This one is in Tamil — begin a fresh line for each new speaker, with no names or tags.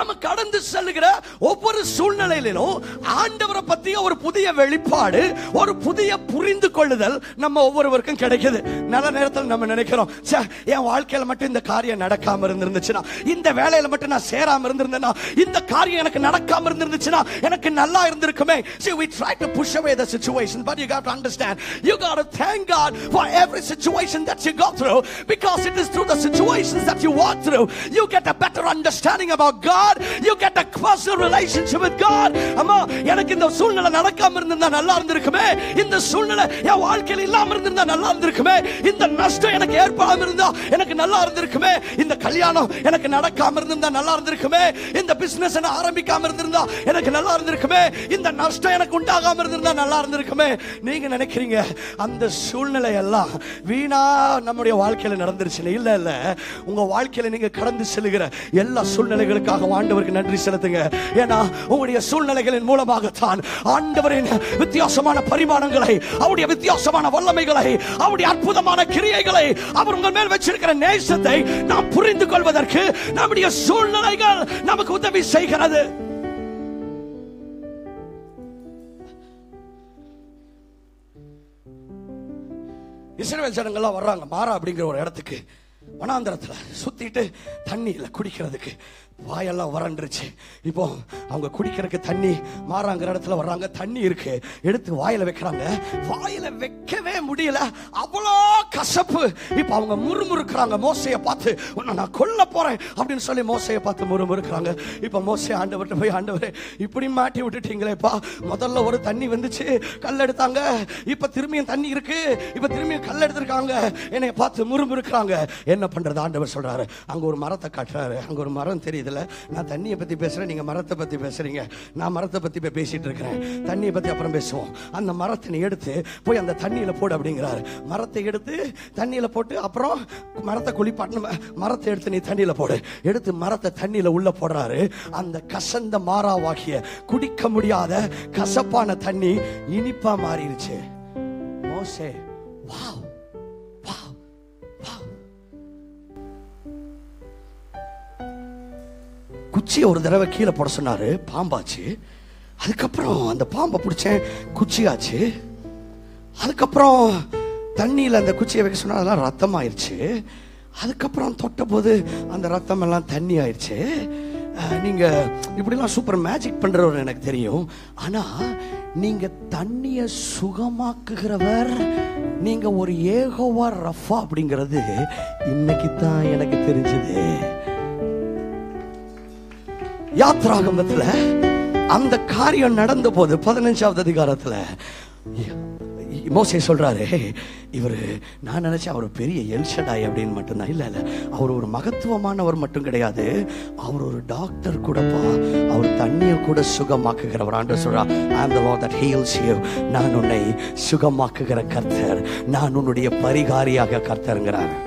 நம்ம கடந்து செல்லுகிற ஒவ்வொரு சூழ்நிலையிலும் ஆண்டவரை பத்திய ஒரு புதிய வெளிப்பாடு ஒரு புதிய புரிந்து கொள்ளுதல் நம்ம ஒவ்வொருவருக்கும் கிடைக்குது நல்ல நேரத்தில் நம்ம நினைக்கிறோம் "ச்சே, என் வாழ்க்கையில மட்டும் இந்த காரியம் நடக்காம இருந்திருந்துச்சுன்னா இந்த வேலையில மட்டும் நான் சேராம இருந்திருந்தேன்னா இந்த காரியம் எனக்கு நடக்காம இருந்திருந்துச்சுன்னா எனக்கு நல்லா இருந்திருக்குமே see we try to push away the situation but you got to understand you got to thank God for every situation that you go through because it is through the situations that you walk through you get a better understanding about God you get a personal relationship with God அம்மா எனக்கு இந்த சூழ்நிலை நடக்காம இருந்திருந்தா நல்லா இருந்திருக்குமே இந்த சூழ்நிலை என் வாழ்க்கையில் இல்லாம இருந்திருந்தா நல்லா இருந்திருக்குமே இந்த நஷ்டம் எனக்கு ஏற்படாம இருந்தா எனக்கு நல்லா இருந்திருக்குமே இந்த கல்யாணம் எனக்கு நடக்காம இருந்திருந்தா நல்லா இருந்திருக்குமே இந்த பிசினஸ் என்ன ஆரம்பிக்காம இருந்திருந்தா எனக்கு நல்லா இருந்திருக்குமே இந்த நஷ்டம் எனக்கு உண்டாகாம இருந்திருந்தா நல்லா இருந்திருக்குமே நீங்க நினைக்கிறீங்க அந்த சூழ்நிலை எல்லாம் வீணா நம்முடைய வாழ்க்கையில நடந்துருச்சுன்னு இல்ல இல்ல உங்க வாழ்க்கையில நீங்க கடந்து செல்லுகிற எல்லா சூழ்நிலைகளுக்காக ஆண்டவருக்கு நன்றி செலுத்துங்க ஏன்னா உங்களுடைய சூழ்நிலைகளின் மூலமாகத்தான் ஆண்டவரின் வித்தியாசமான பரிமாணங்களை அவருடைய வித்தியாசமான வல்லமைகளை அவருடைய அற்புதமான கிரியைகளை அவர் உங்கள் மேல் வச்சிருக்கிற நேசத்தை நாம் புரிந்து கொள்வதற்கு நம்முடைய சூழ்நிலைகள் நமக்கு உதவி செய்கிறது இஸ்ரவேல் ஜனங்கள்லாம் வர்றாங்க மாறா அப்படிங்கிற ஒரு இடத்துக்கு வனாந்திரத்துல சுத்திட்டு தண்ணியில குடிக்கிறதுக்கு வாயெல்லாம் வறண்டுருச்சு இப்போ அவங்க குடிக்கிறதுக்கு தண்ணி மாறாங்கிற இடத்துல வர்றாங்க தண்ணி இருக்கு எடுத்து வாயில வைக்கிறாங்க வாயில வைக்கவே முடியல அவ்வளோ கசப்பு இப்போ அவங்க முறுமுறுக்கிறாங்க மோசையை பார்த்து உன்னை நான் கொல்ல போறேன் அப்படின்னு சொல்லி மோசையை பார்த்து முறுமுறுக்கிறாங்க இப்போ மோசை ஆண்டவர்கிட்ட போய் ஆண்டவரே இப்படி மாட்டி விட்டுட்டீங்களேப்பா முதல்ல ஒரு தண்ணி வந்துச்சு கல் எடுத்தாங்க இப்ப திரும்பியும் தண்ணி இருக்கு இப்ப திரும்பியும் கல் எடுத்திருக்காங்க என்னை பார்த்து முறுமுறுக்கிறாங்க என்ன பண்றது ஆண்டவர் சொல்றாரு அங்க ஒரு மரத்தை காட்டுறாரு அங்க ஒரு மரம் தெரியுதுல நான் தண்ணியை பத்தி பேசுறேன் நீங்க மரத்தை பத்தி பேசுறீங்க நான் மரத்தை பத்தி இப்ப பேசிட்டு இருக்கிறேன் தண்ணியை பத்தி அப்புறம் பேசுவோம் அந்த மரத்தை நீ எடுத்து போய் அந்த தண்ணியில போடு அப்படிங்கிறாரு மரத்தை எடுத்து தண்ணியில போட்டு அப்புறம் மரத்தை குளிப்பாட்டு மரத்தை எடுத்து நீ தண்ணியில போடு எடுத்து மரத்தை தண்ணியில உள்ள போடுறாரு அந்த கசந்த மாறாவாகிய குடிக்க முடியாத கசப்பான தண்ணி இனிப்பா மாறிடுச்சு மோசே வாவ் வாவ் வாவ் குச்சியை ஒரு தடவை கீழே போட சொன்னாரு பாம்பாச்சு அதுக்கப்புறம் அந்த பாம்பை பிடிச்சேன் குச்சியாச்சு அதுக்கப்புறம் தண்ணியில் அந்த குச்சியை வைக்க சொன்னா அதெல்லாம் ரத்தம் ஆயிடுச்சு அதுக்கப்புறம் தொட்ட போது அந்த ரத்தம் எல்லாம் தண்ணி ஆயிடுச்சு அஹ், நீங்க இப்படிலாம் சூப்பர் மேஜிக் பண்றவர் எனக்கு தெரியும் ஆனா நீங்க தண்ணிய சுகமாக்குகிறவர் நீங்க ஒரு ஏகோவா ரஃபா அப்படிங்கிறது இன்னைக்கு தான் எனக்கு தெரிஞ்சது யாத்ராகமத்துல அந்த காரியம் நடந்த போது பதினஞ்சாவது அதிகாரத்துல மோசே சொல்றாரு இவர் நான் நினைச்சேன் அவர் பெரிய எல்ஷடாய் அப்படின்னு மட்டும்தான் இல்ல இல்ல அவர் ஒரு மகத்துவமானவர் மட்டும் கிடையாது அவர் ஒரு டாக்டர் கூடப்பா அவர் தண்ணியை கூட சுகமாக்குகிறவர் ஆண்டு சொல்றா I'm the Lord that heals you நான் உன்னை சுகமாக்குகிற கர்த்தர் நான் உன்னுடைய பரிகாரியாக கர்த்தருங்கிறார்